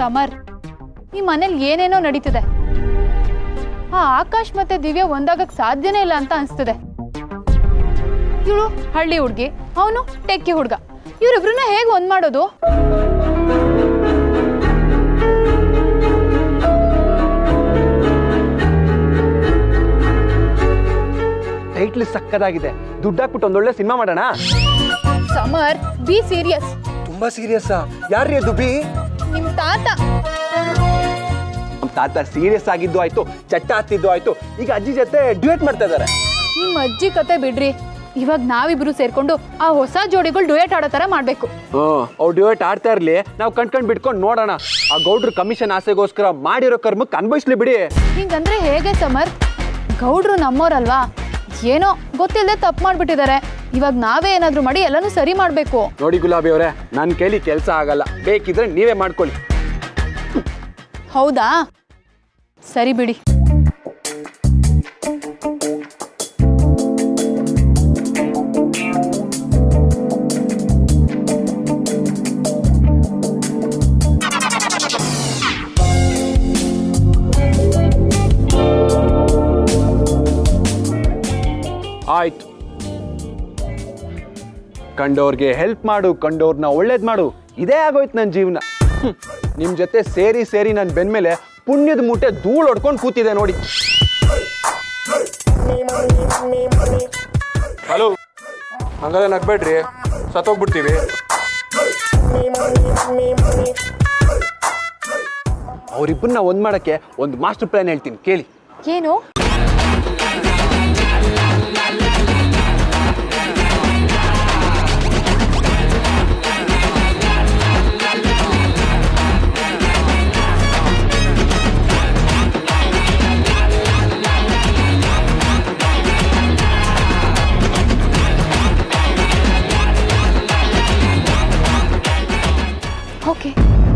Summer ಈ ಮನೇಲಿ ಏನೇನೋ ನಡೀತಿದೆ ಆ ಆಕಾಶ್ ಮತ್ತೆ ದಿವ್ಯ ಒಂದಾಗಕ್ ಸಾಧ್ಯನೇ ಇಲ್ಲ ಅಂತ ಅನ್ಸ್ತಿದೆ ಇವಳು ಹಳ್ಳಿ ಹುಡ್ಗಿ ಅವನು ಟೆಕ್ಕಿ ಹುಡ್ಗ ಇವ್ರಿಬ್ರನ್ನ ಹೇಗೆ ಒಂದ್ ಮಾಡೋದು ಟೈಟ್ಲ್ ಸಕ್ಕದಾಗಿದೆ ದುಡ್ಡು ಹಾಕ್ಬಿಟ್ಟು ಒಂದೊಳ್ಳೆ ಸಿನಿಮಾ ಮಾಡೋಣ ಸಮರ್ ಬಿ ಸೀರಿಯಸ್ ತುಂಬಾ ಸೀರಿಯಸ್ಸಾ ಯಾರ್ರೀ ಅದು ಬಿ ನಿಮ್ ತಾತ ನಮ್ ತಾತ ಸೀರಿಯಸ್ ಆಗಿದ್ದು ಆಯ್ತು ಚಟ್ಟ ಹತ್ತಿದ್ದು ಆಯ್ತು ಈಗ ಅಜ್ಜಿ ಜೊತೆ ಡ್ಯೂಯೇಟ್ ಮಾಡ್ತಾ ಇದಾರೆ ನಿಮ್ ಅಜ್ಜಿ ಕತೆ ಬಿಡ್ರಿ ಇವಾಗ ನಾವಿಬ್ರು ಸೇರ್ಕೊಂಡು ಆ ಹೊಸ ಜೋಡಿಗಳು ಡುಯೆಟ್ ಆಡೋ ತರ ಮಾಡ್ಬೇಕು ಹ್ಮ್ ಅವ್ರು ಡ್ಯೂಯೇಟ್ ಆಡ್ತಾ ಇರ್ಲಿ ನಾವು ಕಣ್ಕಂಡ್ ಬಿಟ್ಕೊಂಡು ನೋಡೋಣ ಆ ಗೌಡ್ರ ಕಮಿಷನ್ ಆಸೆಗೋಸ್ಕರ ಮಾಡಿರೋ ಕರ್ಮಕ್ಕೆ ಅನ್ಭವಿಸ್ಲಿ ಬಿಡಿ ಹಿಂಗಂದ್ರೆ ಹೇಗೆ ಸಮರ್ ಗೌಡ್ರು ನಮ್ಮೋರಲ್ವಾ ಏನೋ ಗೊತ್ತಿಲ್ಲದೆ ತಪ್ಪು ಮಾಡ್ಬಿಟ್ಟಿದ್ದಾರೆ ಇವಾಗ ನಾವೇ ಏನಾದ್ರೂ ಮಾಡಿ ಎಲ್ಲನೂ ಸರಿ ಮಾಡ್ಬೇಕು ನೋಡಿ ಗುಲಾಬಿ ಅವರೇ ನನ್ನ ಕೈಲಿ ಕೆಲಸ ಆಗಲ್ಲ ಬೇಕಿದ್ರೆ ನೀವೇ ಮಾಡ್ಕೊಳ್ಳಿ ಹೌದಾ ಸರಿ ಬಿಡಿ ಆಯ್ತು ಕಂಡೋರ್ಗೆ ಹೆಲ್ಪ್ ಮಾಡು ಕಂಡೋರ್ನ ಒಳ್ಳೇದ್ ಮಾಡು ಇದೇ ಆಗೋಯ್ತು ನನ್ನ ಜೀವನ ಹ್ಮ್. ನಿಮ್ ಜೊತೆ ಸೇರಿ ಸೇರಿ ನನ್ನ ಬೆನ್ಮೇಲೆ ಪುಣ್ಯದ ಮೂಟೆ ಧೂಳು ಹೊಡ್ಕೊಂಡು ಕೂತಿದೆ ನೋಡಿ ಹಲೋ ಹಂಗಾದ್ರೆ ನಗ್ಬೇಡ್ರಿ ಸತ್ತೋಗ್ಬಿಡ್ತೀವಿ ಅವ್ರಿಬ್ಬರನ್ನ ಒಂದ್ ಮಾಡಕ್ಕೆ ಒಂದು ಮಾಸ್ಟರ್ ಪ್ಲಾನ್ ಹೇಳ್ತೀನಿ ಕೇಳಿ ಏನು ಓಕೆ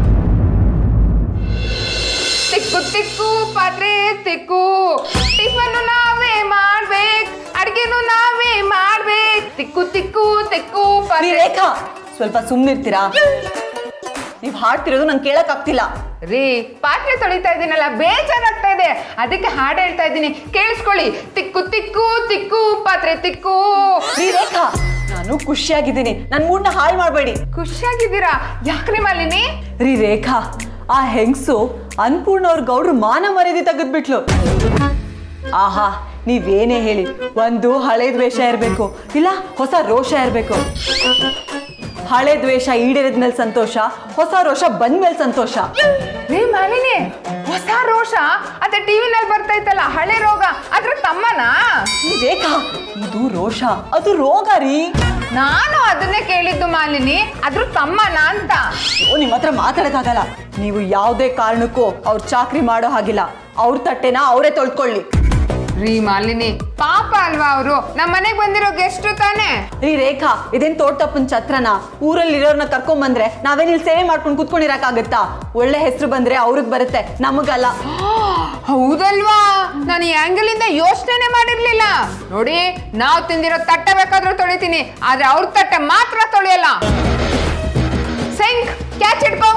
ತಿಕ್ಕು ತಿಕ್ಕು ಪಾತ್ರೆ ತಿಕ್ಕು ಟಿಫನ್ ನಾವೇ ಮಾಡ್ಬೇಕ್ ಅಡ್ಗೆನು ನಾವೇ ಮಾಡ್ಬೇಕ್ ತಿಕ್ಕು ತಿಕ್ಕು ತಿಕ್ಕು ರೀ ಪಾತ್ರೆ ರೇಖಾ ಸ್ವಲ್ಪ ಸುಮ್ಮನಿರ್ತೀರಾ ನೀವು ಹಾಡ್ತಿರೋದು ನಂಗೆ ಕೇಳಕ್ ಆಗ್ತಿಲ್ಲ ರೀ ಪಾತ್ರೆ ತೊಳಿತಾ ಇದ್ದೀನಲ್ಲ ಬೇಜಾರಾಗ್ತಾ ಇದೆ ಅದಕ್ಕೆ ಹಾಡು ಹೇಳ್ತಾ ಇದ್ದೀನಿ ಕೇಳಿಸ್ಕೊಳ್ಳಿ ತಿಕ್ಕು ತಿಕ್ಕು ತಿಕ್ಕು ಪಾತ್ರೆ ತಿಕ್ಕು ರೀ ರೇಖಾ ನಾನು ಖುಷಿಯಾಗಿದ್ದೀನಿ ನನ್ನ ಮೂಡ್ನ ಹಾಳು ಮಾಡಬೇಡಿ ಖುಷಿಯಾಗಿದ್ದೀರಾ ಯಾಕ್ರಿ ಮಾಲಿನಿ ರೀ ರೇಖಾ ಆ ಹೆಂಗ್ಸು ಅನ್ಪೂರ್ಣ ಅವ್ರ ಗೌಡ್ರು ಮಾನ ಮರ್ಯಾದೆ ತೆಗೆದ್ಬಿಟ್ಲು ಆಹಾ ನೀವೇನೇ ಹೇಳಿ ಒಂದು ಹಳೆ ದ್ವೇಷ ಇರಬೇಕು ಇಲ್ಲ ಹೊಸ ರೋಷ ಇರಬೇಕು ಹಳೆ ದ್ವೇಷ ಈಡೇರಿದ್ಮೇಲೆ ಸಂತೋಷ ಹೊಸ ರೋಷ ಬಂದ್ಮೇಲೆ ಸಂತೋಷ ರೀ ಮಾಲಿನಿ ಹೊಸ ರೋಷ ಅದೇ ಟಿವಿನಲ್ಲಿ ಬರ್ತಾ ಇತ್ತಲ್ಲ ಹಳೆ ರೋಗ ಅದ್ರ ತಮ್ಮನಾ ಈ ರೇಖಾ ಇದು ರೋಷ ಅದು ರೋಗ ರೀ ನಾನು ಅದನ್ನೇ ಕೇಳಿದ್ದು ಮಾಲಿನಿ ಅದ್ರ ತಮ್ಮನ ಅಂತ ಓ ನಿಮ್ಮ ಹತ್ರ ಮಾತಾಡಕ್ಕಾಗಲ್ಲ ನೀವು ಯಾವುದೇ ಕಾರಣಕ್ಕೂ ಅವ್ರ ಚಾಕ್ರಿ ಮಾಡೋ ಹಾಗಿಲ್ಲ ಅವ್ರ ತಟ್ಟೆನ ಅವರೇ ತೊಳ್ಕೊಳ್ಳಿ ರೀ ಮಾಲಿನಿ ಪಾಪ ಅಲ್ವಾ ಅವರು ನಮ್ಮ ಮನೆಗೆ ಬಂದಿರೋ ಗೆಸ್ಟು ತಾನೇ ರೀ ರೇಖಾ ಇದೇನ್ ತೋಟಪ್ಪನ ಛತ್ರನ ಊರಲ್ಲಿ ಇರೋರ್ನ ಕರ್ಕೊಂಡ್ ಬಂದ್ರೆ ನಾವೇನ್ ಇಲ್ಲಿ ಸೇವೆ ಮಾಡ್ಕೊಂಡು ಕುತ್ಕೊಂಡಿರಕ್ಕಾಗತ್ತಾ ಒಳ್ಳೆ ಹೆಸರು ಬಂದ್ರೆ ಅವ್ರಿಗೆ ಬರುತ್ತೆ ನಮಗಲ್ಲ ಹೌದಲ್ವಾ ನಾನು ಈ ಆಂಗಲ್ ಇಂದ ಯೋಚನೆ ಮಾಡಿರ್ಲಿಲ್ಲ ನೋಡಿ ನಾವು ತಿಂದಿರೋ ತಟ್ಟೆ ಬೇಕಾದ್ರೂ ತೊಳಿತೀನಿ ಆದ್ರೆ ಅವ್ರ ತಟ್ಟೆ ಮಾತ್ರ ತೊಳೆಯಲ್ಲ ಸೆಂಕ್ ಕ್ಯಾಚ್ ಇಟ್ಕೋ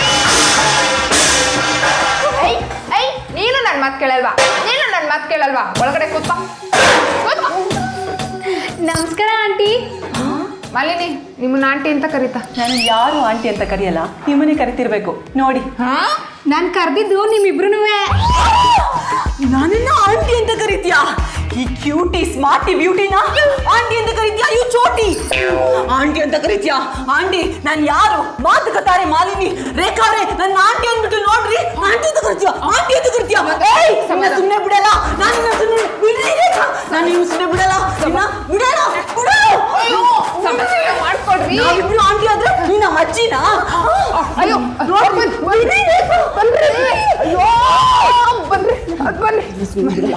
ಐ, ಐ, ನೀನು ನನ್ನ ಮಾತು ಕೇಳಲ್ವಾ ನೀನು ನನ್ನ ಮಾತು ಕೇಳಲ್ವಾ ಒಳಗಡೆ ಕೂತ್ಕೋ ಕೂತ್ಕೋ. ನಮಸ್ಕಾರ ಆಂಟಿ ಮಾಲಿನಿ ನಿಮ್ಮನ್ನ ಆಂಟಿ ಅಂತ ಕರೀತಾ ನಾನು ಯಾರು ಆಂಟಿ ಅಂತ ಕರೆಯಲ್ಲ ನಿಮ್ಮನೆ ಕರಿತಿರ್ಬೇಕು ನೋಡಿ ಹಾ ನಾನು ಕರೆದಿದ್ದು ನಿಮ್ಮಿಬ್ರು ನಾನಿನ್ನ ಆಂಟಿ ಅಂತ ಕರಿತೀಯಾ ಈ ಕ್ಯೂಟಿ ಸ್ಮಾರ್ಟಿ ಬ್ಯೂಟಿನ ಆಂಟಿ ಅಂತ ಕರಿತೀಯಾ ಯು ಚೋಟಿ ಆಂಟಿ ಅಂತ ಕರಿತೀಯಾ ಆಂಟಿ ನಾನು ಯಾರು ಮಾತುಕತಾರೆ ಮಾಲಿನಿ ರೇಖಾವ್ರೆ ನನ್ನ ಆಂಟಿ ಅಂದ್ಬಿಟ್ಟು ನೋಡ್ರಿ ಆಂಟಿ ಅಂತ ಕರಿತೀಯಾ ಆಂಟಿ ಅಂತ ಕರಿತೀಯಾ ಏಯ್ ಸುಮ್ಮನೆ ಸುಮ್ಮನೆ ಬಿಡಲ್ಲ ನಾನು ನಿನ್ನ ಸುಮ್ಮನೆ ಬಿಡ್ರಿ ರೇಖಾ ನಾನು ನಿನ್ನ ಸುಮ್ಮನೆ ಬಿಡಲ್ಲ ನಿನ್ನ ಬಿಡಲ್ಲ ಬಿಡು ಸಮಾಧಾನ ಮಾಡ್ಕೊಡ್ರಿ ನಾವಿಬ್ರು ಆಂಟಿ ಆದ್ರೆ ನೀನು ನಮ್ಮ ಅಜ್ಜಿನಾ ಅಯ್ಯೋ ನೋಡ್ರಿ ಬಿಡ್ರಿ ರೇಖಾ ಬನ್ರಿ ಅಯ್ಯೋ ಬನ್ರಿ ಅದ್ ಬನ್ನಿ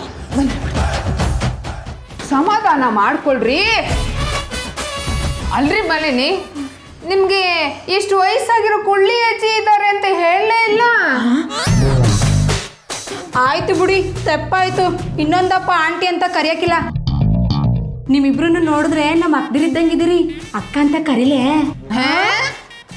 ಸಮಾಧಾನ ಮಾಡ್ಕೊಳ್ರಿ ಅಲ್ರಿ ಮಾಲಿನಿ ನಿಮ್ಗೆ ಇಷ್ಟು ವಯಸ್ಸಾಗಿರೋ ಕುಳ್ಳಿ ಅಜ್ಜಿ ಇದ್ದಾರೆ ಅಂತ ಹೇಳಲೇ ಇಲ್ಲ ಆಯ್ತು ಬಿಡಿ ತಪ್ಪಾಯ್ತು ಇನ್ನೊಂದಪ್ಪ ಆಂಟಿ ಅಂತ ಕರೆಯಕ್ಕಿಲ್ಲ ನಿಮ್ಮಿಬ್ರು ನೋಡಿದ್ರೆ ನಮ್ಮ ಅಕ್ಕದಿರಿದ್ದಂಗಿದ್ದೀರಿ ಅಕ್ಕ ಅಂತ ಕರೀಲೆ ಹೇ?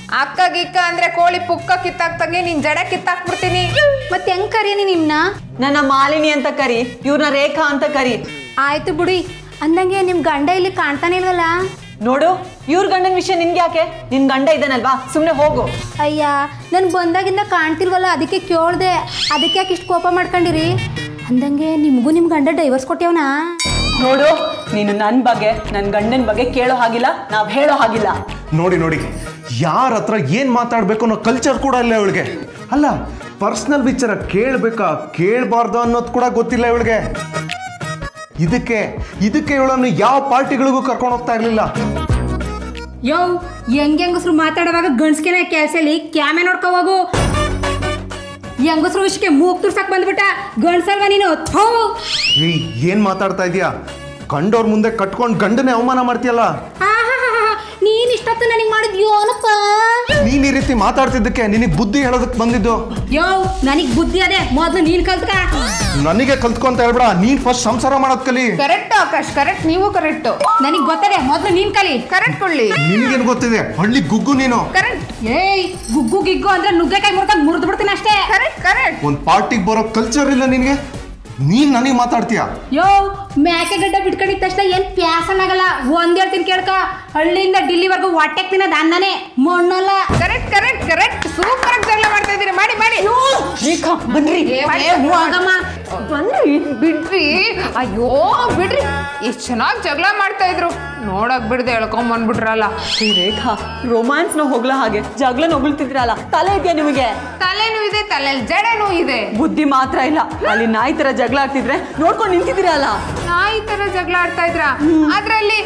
ಅಕ್ಕ ಗಿಕ್ಕ ಅಂದ್ರೆ ಕೋಳಿ ಪುಕ್ಕ ಕಿತ್ತಾಕ್ತಂಗೆ ನಿನ್ ಜಡ ಕಿತ್ತಾಕ್ಬಿಡ್ತೀನಿ ಮತ್ತೆ ಹೆಂಗ್ ಕರೀನಿ ನಿಮ್ನ ನನ್ನ ಮಾಲಿನಿ ಅಂತ ಕರಿ ಇವ್ರನ್ನ ರೇಖಾ ಅಂತ ಕರಿ ಆಯ್ತು ಬಿಡಿ ಅಂದಂಗೆ ನಿಮ್ ಗಂಡ ಇಲ್ಲಿ ಕಾಣ್ತಾನೆ ಇಲ್ವಲ್ಲ ನೋಡು ಇವ್ರ ಗಂಡನ ವಿಷಯ ನಿನ್ಗೆ ಯಾಕೆ ನಿನ್ ಗಂಡ ಇದ್ದಾನಲ್ವಾ ಸುಮ್ನೆ ಹೋಗು ಅಯ್ಯ ನನ್ ಬಂದಾಗಿಂದ ಕಾಣ್ತಿಲ್ವಲ್ಲ ಅದಕ್ಕೆ ಕೇಳ್ದೆ ಅದಕ್ಕೆ ಯಾಕೆ ಇಷ್ಟು ಕೋಪ ಮಾಡ್ಕೊಂಡಿರಿ ಅಂದಂಗೆ ನಿಮ್ಗೂ ನಿಮ್ ಗಂಡ ಡೈವರ್ಸ್ ಕೊಟ್ಯಾವನಾ ನೋಡು ನೀನು ನನ್ನ ಬಗ್ಗೆ ನನ್ನ ಗಂಡನ ಬಗ್ಗೆ ಕೇಳೋ ಹಾಗಿಲ್ಲ ನಾವ್ ಹೇಳೋ ಹಾಗಿಲ್ಲ ನೋಡಿ ನೋಡಿ ಯಾರ ಹತ್ರ ಏನ್ ಮಾತಾಡ್ಬೇಕು ಅನ್ನೋ ಕಲ್ಚರ್ ಕೂಡ ಇಲ್ಲ ಇವಳಿಗೆ ಅಲ್ಲ ಪರ್ಸನಲ್ ವಿಚಾರ ಕೇಳ್ಬೇಕಾ ಕೇಳಬಾರ್ದು ಅನ್ನೋದು ಕೂಡ ಗೊತ್ತಿಲ್ಲ ಇವಳಿಗೆ ಇದಕ್ಕೆ ಇದಕ್ಕೆ ಇವಳನ್ನು ಯಾವ ಪಾರ್ಟಿಗಳಿಗೂ ಕರ್ಕೊಂಡು ಹೋಗ್ತಾ ಇರ್ಲಿಲ್ಲ ಯೋ ಹೆಂಗ್ ಹೆಂಗಸ್ರು ಮಾತಾಡುವಾಗ ಗಂಡ್ಸ್ಕೆನೆ ಕೆಲ್ಸಲಿ ಕ್ಯಾಮೆ ನೋಡ್ಕೊ ಹೋಗು ಹೆಂಗಸ್ರು ವಿಷಯಕ್ಕೆ ಮೂಗ್ ತುರ್ಸಕ್ ಬಂದ್ಬಿಟ್ಟ ಗಂಡ್ಸಲ್ವಾ ನೀನು ಥೋ ಏಯ್ ಏನ್ ಮಾತಾಡ್ತಾ ಇದೀಯಾ ಕಂಡೋರ್ ಮುಂದೆ ಕಟ್ಕೊಂಡು ಗಂಡನೇ ಅವಮಾನ ಮಾಡ್ತೀಯಲ್ಲ ಆಹಾಹಾಹಾ, ನೀನ್ ಇಷ್ಟೊತ್ತು ನನಗೆ ಮಾಡಿದ್ಯೋನಪ್ಪ ನೀನ್ ಈ ರೀತಿ ಮಾತಾಡ್ತಿದ್ದಕ್ಕೆ ನಿನಗೆ ಬುದ್ಧಿ ಹೇಳೋದಕ್ಕೆ ಬಂದಿದ್ದು ಯೋ ನನಗ್ ಬುದ್ಧಿ ಅದೇ ಮೊದ್ಲು ನೀನ್ ಕಲ್ತ್ಕ ನನಗೆ ಕಲ್ತ್ಕೊಂತ ಹೇಳ್ಬೇಡ ನೀನ್ ಫಸ್ಟ್ ಸಂಸಾರ ಮಾಡೋದ್ ಕಲಿ ಕರೆಕ್ಟ್ ಆಕಾಶ್ ಕರೆಕ್ಟ್ ನೀವು ಕರೆಕ್ಟ್ ನನಗ್ ಗೊತ್ತದೆ ಮೊದ್ಲು ನೀನ್ ಕಲಿ ಕರೆಕ್ಟ್ ಕೊಳ್ಳಿ ನಿನಗೇನ್ ಗೊತ್ತಿದೆ ಹಳ್ಳಿ ಗುಗ್ಗು ನೀನು ಕರೆಕ್ಟ್ ಏಯ್ ಗುಗ್ಗು ಗಿಗ್ಗು ಅಂದ್ರೆ ನುಗ್ಗೆಕಾಯಿ ಮುರ್ಕೊಂಡ್ ಮುರಿದು ಬಿಡ್ತೀನಿ ಅಷ್ಟೇ ಕರೆಕ್ಟ್ ಕರೆಕ್ಟ್ ಒಂದ್ ಪಾರ್ಟಿಗೆ ಬರೋ ಕಲ್ಚರ್ ಇಲ್ಲ ನಿನ್ಗೆ ನೀನ್ ನನಗೆ ಮಾತಾಡ್ತೀಯ ಯೋ ಮ್ಯಾಕೆ ಗಡ್ಡ ಬಿಟ್ಕೊಂಡಿದ ತಕ್ಷಣ ಏನ್ ಪ್ಯಾಸನ್ ಆಗಲ್ಲ ಒಂದ್ ಹೇಳ್ತೀನಿ ಕೇಳ್ಕ ಹಳ್ಳಿಯಿಂದ ಡಿಲ್ಲಿವರೆಗೂ ಹೊಟ್ಟೆಗ್ ತಿನ್ನೋದು ಅನ್ನನೇ ಮಣ್ಣಲ್ಲ ಕರೆಕ್ಟ್ ಕರೆಕ್ಟ್ ಕರೆಕ್ಟ್ ಸೂಪರ್ ಆಗಿ ಜಗಳ ಮಾಡ್ತಾ ಇದೀರಿ ಮಾಡಿ ಮಾಡಿ ರೇಖಾ ಬನ್ರಿ ಏ, ಏ, ಹೋಗಮ್ಮ ಬನ್ರಿ ಬಿಡ್ರಿ ಅಯ್ಯೋ ಬಿಡ್ರಿ ಎಷ್ಟ್ ಚೆನ್ನಾಗಿ ಜಗಳ ಮಾಡ್ತಾ ಇದ್ರು ನೋಡಕ್ ಬಿಡ್ದೆ ಎಳ್ಕೊಂಡ್ ಬಂದ್ಬಿಟ್ರಲ್ಲ ಈ ರೇಖಾ ರೊಮ್ಯಾನ್ಸ್ನ ಹೋಗ್ಲ ಹಾಗೆ ಜಗಳನ ಹೊಗಳ್ತಿದ್ರಲ್ಲ ತಲೆ ಇದೆಯಾ ನಿಮಗೆ ತಲೆನೂ ಇದೆ ತಲೆಲ್ ಜಡೆನೂ ಇದೆ ಬುದ್ಧಿ ಮಾತ್ರ ಇಲ್ಲ ಅಲ್ಲಿ ನಾಯಿ ತರ ಜಗಳ ಆಗ್ತಿದ್ರೆ ನೋಡ್ಕೊಂಡು ನಿಂತಿದ್ದೀರಲ್ಲ ನಾಯಿ ತರ ಜಗಳ ಆಡ್ತಾ ಇದ್ರ ಅದ್ರಲ್ಲಿ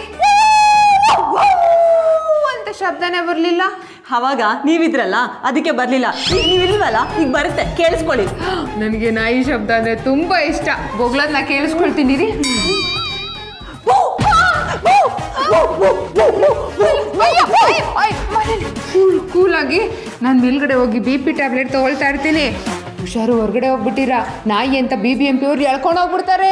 ಅಂತ ಶಬ್ದನೇ ಬರ್ಲಿಲ್ಲ ಅವಾಗ ನೀವಿದ್ರಲ್ಲ ಅದಕ್ಕೆ ಬರ್ಲಿಲ್ಲ ಈಗ ನೀವಿಲ್ವಲ್ಲ ಈಗ ಬರುತ್ತೆ ಕೇಳಿಸ್ಕೊಳ್ಳಿ ನನಗೆ ನಾಯಿ ಶಬ್ದ ಅಂದ್ರೆ ತುಂಬಾ ಇಷ್ಟ ಬೊಗ್ಳದ್ನ ಕೇಳಿಸ್ಕೊಳ್ತೀನಿ ರೀ ಕೂಲ್ ಕೂಲಾಗಿ ನಾನು ಮೇಲ್ಗಡೆ ಹೋಗಿ ಬಿ ಪಿ ಟ್ಯಾಬ್ಲೆಟ್ ತಗೊಳ್ತಾ ಇರ್ತೀನಿ ಹುಷಾರು ಹೊರಗಡೆ ಹೋಗ್ಬಿಟ್ಟಿರಾ ನಾಯಿ ಅಂತ ಬಿ ಬಿ ಎಂ ಪಿ ಅವ್ರು ಎಳ್ಕೊಂಡು ಹೋಗ್ಬಿಡ್ತಾರೆ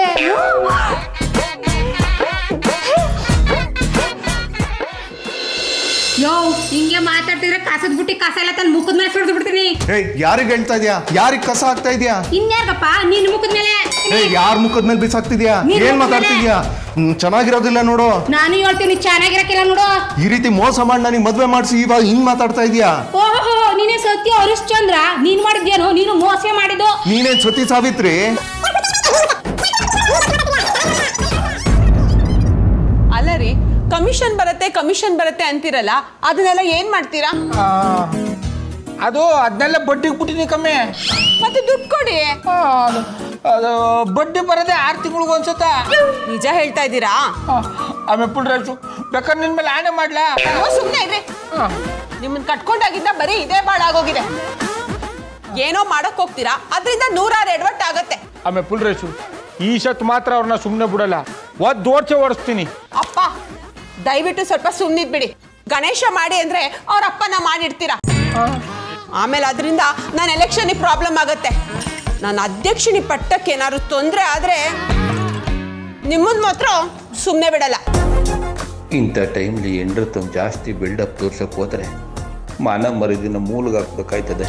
ಯೋ ಹಿಂಗೆ ಮಾತಾಡ್ತಿದ್ರೆ ಕಸದ ಬುಟ್ಟಿ ಕಸ ಎಲ್ಲ ತನ್ನ ಮುಖದ ಮೇಲೆ ಸುರಿದು ಬಿಡ್ತೀನಿ ಏಯ್ ಯಾರಿಗೆ ಹೇಳ್ತಾ ಇದೀಯಾ ಯಾರಿಗ್ ಕಸ ಆಗ್ತಾ ಇದೀಯಾ ಇನ್ಯಾರ್ಗಪ್ಪ ನಿನ್ ಮುಖದ ಮೇಲೆ ಏಯ್ ಯಾರ ಮುಖದ ಮೇಲೆ ಬಿಸಾಕ್ತಿದ್ಯಾ ನೀನ್ ಏನ್ ಮುಖದ್ ಮಾತಾಡ್ತಿದ್ಯಾ ಹ್ಮ್, ಚೆನ್ನಾಗಿರೋದಿಲ್ಲ ನೋಡು ನಾನು ಹೇಳ್ತೀನಿ ಚೆನ್ನಾಗಿರಕ್ಕಿಲ್ಲ ನೋಡು ಈ ರೀತಿ ಮೋಸ ಮಾಡಿ ನನಗೆ ಮದ್ವೆ ಮಾಡಿಸಿ ಇವಾಗ ಹಿಂಗ್ ಮಾತಾಡ್ತಾ ಇದೀಯಾ ಓಹೋ ನೀನೇ ಸತ್ಯ ಹರಿಶ್ಚಂದ್ರ ನೀನ್ ಮಾಡಿದ್ಯೇನು ನೀನು ಮೋಸ ಮಾಡಿದ್ದು ನೀನೇನ್ ಸತಿ ಸಾವಿತ್ರಿ ಅಲ್ಲ ರೀ ಕಮಿಷನ್ ಬರುತ್ತೆ ಕಮಿಷನ್ ಬರುತ್ತೆ ಅಂತಿರಲ್ಲ ಅದನ್ನೆಲ್ಲ ಏನ್ ಮಾಡ್ತೀರಾ ಆ, ಅದು ಅದನ್ನೆಲ್ಲ ಬಡ್ಡಿಗೆ ಬಿಟ್ಟಿನಿ ಕಮ್ಮಿ ಮತ್ತೆ ದುಡ್ಡು ಕೊಡಿ ಆ, ಅದು- ಅದು ಬಡ್ಡಿ ಬರೋದೇ ಆರು ತಿಂಗಳಿಗೆ ಒಂದ್ಸತ ನಿಜ ಹೇಳ್ತಾ ಇದ್ದೀರಾ ಆಮೇಲೆ ಪುಲ್ರಾಜು ಬೇಕಾದ್ರೆ ನಿನ್ ಮೇಲೆ ಆಣೆ ಮಾಡ್ಲಾ ಅಯ್ಯೋ, ಸುಮ್ನೆ ಇರ್ರಿ ನಿಮ್ಮನ್ನ ಕಟ್ಕೊಂಡಾಗಿದ್ದ ಬರೀ ಇದೇ ಬಾಳಾಗೋಗಿದೆ ಏನೋ ಮಾಡಕ್ ಹೋಗ್ತೀರಾ ಅದರಿಂದ ನೂರಾರು ಎಡವಟ್ಟು ಆಗತ್ತೆ ಆಮೇಲೆ ಪುಲ್ರೇಶು ಈ ಸತ್ ಮಾತ್ರ ಅವ್ರನ್ನ ಸುಮ್ಮನೆ ಬಿಡಲ್ಲ ಒದ್ದು ಓಡ್ಸೆ ಓಡಿಸ್ತೀನಿ ಅಪ್ಪ ದಯವಿಟ್ಟು ಸ್ವಲ್ಪ ಸುಮ್ಮನಿದ್ ಬಿಡಿ ಗಣೇಶ ಮಾಡಿ ಅಂದ್ರೆ ಅವ್ರ ಅಪ್ಪನ ಮಾಡಿಡ್ತೀರಾ ಆಮೇಲೆ ಅದರಿಂದ ನನ್ನ ಎಲೆಕ್ಷನ್ ಪ್ರಾಬ್ಲಮ್ ಆಗತ್ತೆ ನಾನು ಅಧ್ಯಕ್ಷನಿ ಪಟ್ಟಕ್ಕೆ ಏನಾದ್ರು ತೊಂದರೆ ಆದ್ರೆ ನಿಮ್ಮದ್ ಮಾತ್ರ ಸುಮ್ಮನೆ ಬಿಡಲ್ಲ ಇಂಥ ಟೈಮ್ಲಿ ಹೆಂಡ್ರತ್ತು ಜಾಸ್ತಿ ಬಿಲ್ಡಪ್ ತೋರ್ಸಕ್ಕೆ ಹೋದರೆ ಮಾನ ಮರಿದಿನ ಮೂಲ್ಗಾಕ್ಬೇಕಾಯ್ತದೆ